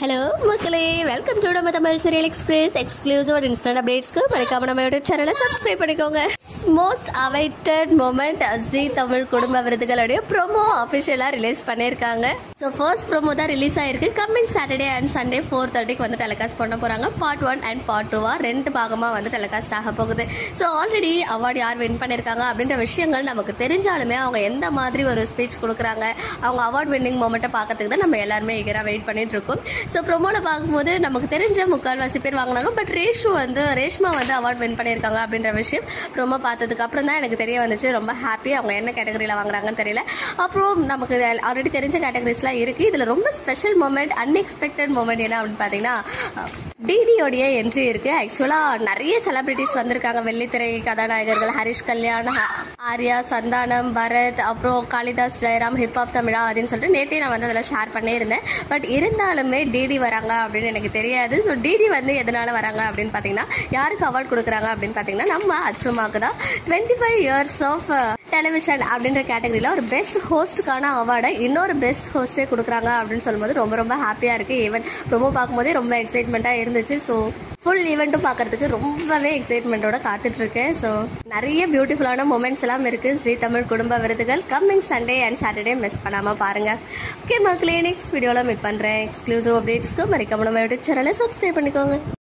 hello மக்களே welcome to நம்ம Tamil serial express exclusive and instant அப்டேட்ஸ்க்கு மறக்காம நம்ம யூடியூப் சேனலை சப்ஸ்கிரைப் பண்ணிக்கோங்க most awaited moment Zee Tamil குடும்ப விருதுகளுடைய ப்ரோமோ அஃபிஷியலாக ரிலீஸ் பண்ணியிருக்காங்க ஸோ ஃபர்ஸ்ட் ப்ரோமோ தான் ரிலீஸ் ஆயிருக்கு coming Saturday and Sunday four தேர்ட்டிக்கு வந்து டெலிகாஸ்ட் பண்ண போகிறாங்க பார்ட் ஒன் அண்ட் பார்ட் டூவாக ரெண்டு பாகமாக வந்து டெலிகாஸ்ட் ஆக போகுது ஸோ ஆல்ரெடி அவார்டு யார் வின் பண்ணியிருக்காங்க அப்படின்ற விஷயங்கள் நமக்கு தெரிஞ்சாலுமே அவங்க எந்த மாதிரி ஒரு ஸ்பீச் கொடுக்குறாங்க அவங்க அவார்ட் வின்னிங் மூமெண்ட்டை பார்க்கறதுக்கு தான் நம்ம எல்லாருமே எகராக வெயிட் பண்ணிட்டு இருக்கோம் ஸோ ப்ரோமோவில் பார்க்கும்போது நமக்கு தெரிஞ்ச முக்கால்வாசி பேர் வாங்கினாங்க பட் ரேஷு வந்து ரேஷ்மா வந்து அவார்ட் வின் பண்ணியிருக்காங்க அப்படின்ற விஷயம் ப்ரோமோ பார்த்ததுக்கு அப்புறம் தான் எனக்கு தெரிய வந்துச்சு ரொம்ப ஹாப்பி அவங்க என்ன கேட்டகரியில் வாங்குறாங்கன்னு தெரியல அப்புறம் நமக்கு ஆல்ரெடி தெரிஞ்ச கேட்டகரிஸ்லாம் இருக்குது இதில் ரொம்ப ஸ்பெஷல் மூமெண்ட் அன்எக்ஸ்பெக்டட் மூமெண்ட் என்ன அப்படின்னு பார்த்தீங்கன்னா டிடியோடைய என்ட்ரி இருக்கு ஆக்சுவலாக நிறைய செலிபிரிட்டிஸ் வந்திருக்காங்க வெள்ளித்திரை கதாநாயகர்கள் ஹரிஷ் கல்யாண் ஹ- ஆர்யா சந்தானம் பரத் அப்புறம் காளிதாஸ் ஜெயராம் ஹிப்ஹாப் தமிழா அப்படின்னு சொல்லிட்டு நேற்றே நான் வந்து அதில் ஷேர் பண்ணியிருந்தேன் பட் இருந்தாலுமே டிடி வராங்க அப்படின்னு எனக்கு தெரியாது ஸோ டிடி வந்து எதனால வராங்க அப்படின்னு பார்த்தீங்கன்னா யாருக்கு அவார்ட் கொடுக்குறாங்க அப்படின்னு பார்த்தீங்கன்னா நம்ம அச்சுமாக்கு தான் twenty five years of television அப்படின்ற கேட்டகரியில் ஒரு பெஸ்ட் ஹோஸ்ட்டுக்கான அவார்டை இன்னொரு பெஸ்ட் ஹோஸ்ட்டே கொடுக்குறாங்க அப்படின்னு சொல்லும்போது ரொம்ப ரொம்ப ஹாப்பியாக இருக்குது ஈவன் ரொம்ப பார்க்கும்போதே ரொம்ப எக்ஸைட்மெண்ட்டாக இருந்துச்சு ஸோ ஃபுல் ஈவெண்ட்டும் பார்க்கறதுக்கு ரொம்பவே எக்ஸைட்மெண்ட்டோட காத்துட்டு இருக்கேன் ஸோ நிறைய பியூட்டிஃபுல்லான மூமெண்ட்ஸ் எல்லாம் இருக்கு ஜி தமிழ் குடும்ப விருதுகள் coming Sunday and Saturday miss பண்ணாம பாருங்க ஓகே மக்களே நெக்ஸ்ட் வீடியோவில் மீட் பண்றேன் எக்ஸ்க்ளூசிவ் அப்டேட்ஸ்க்கு மறக்காம நம்ம யூடியூப் சேனலை சப்ஸ்கிரைப் பண்ணிக்கோங்க